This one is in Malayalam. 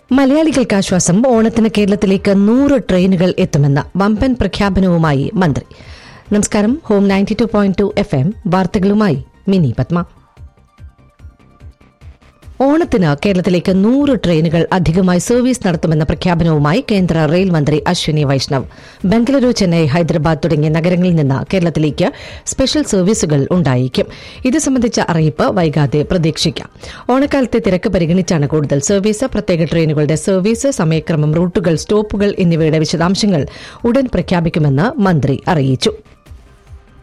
മലയാളികൾക്ക് ആശ്വാസം ഓണത്തിന് കേരളത്തിലേക്ക് നൂറ് ട്രെയിനുകൾ എത്തുമെന്ന വമ്പൻ പ്രഖ്യാപനവുമായി മന്ത്രി നമസ്കാരം home ninety two point two F M വാർത്തകളുമായി മിനി പത്മ ഓണത്തിന് കേരളത്തിലേക്ക് നൂറ് ട്രെയിനുകൾ അധികമായി സർവീസ് നടത്തുമെന്ന പ്രഖ്യാപനവുമായി കേന്ദ്ര റെയിൽ മന്ത്രി അശ്വിനി വൈഷ്ണവ് ബംഗളൂരു ചെന്നൈ ഹൈദരാബാദ് തുടങ്ങിയ നഗരങ്ങളിൽ നിന്ന് കേരളത്തിലേക്ക് സ്പെഷ്യൽ സർവീസുകൾ ഉണ്ടായിരിക്കും ഇത് സംബന്ധിച്ച അറിയിപ്പ് വൈകാതെ പ്രതീക്ഷിക്കാം ഓണക്കാലത്തെ തിരക്ക് പരിഗണിച്ചാണ് കൂടുതൽ സർവീസ് പ്രത്യേക ട്രെയിനുകളുടെ സർവീസ് സമയക്രമം റൂട്ടുകൾ സ്റ്റോപ്പുകൾ എന്നിവയുടെ വിശദാംശങ്ങൾ ഉടൻ പ്രഖ്യാപിക്കുമെന്ന് മന്ത്രി അറിയിച്ചു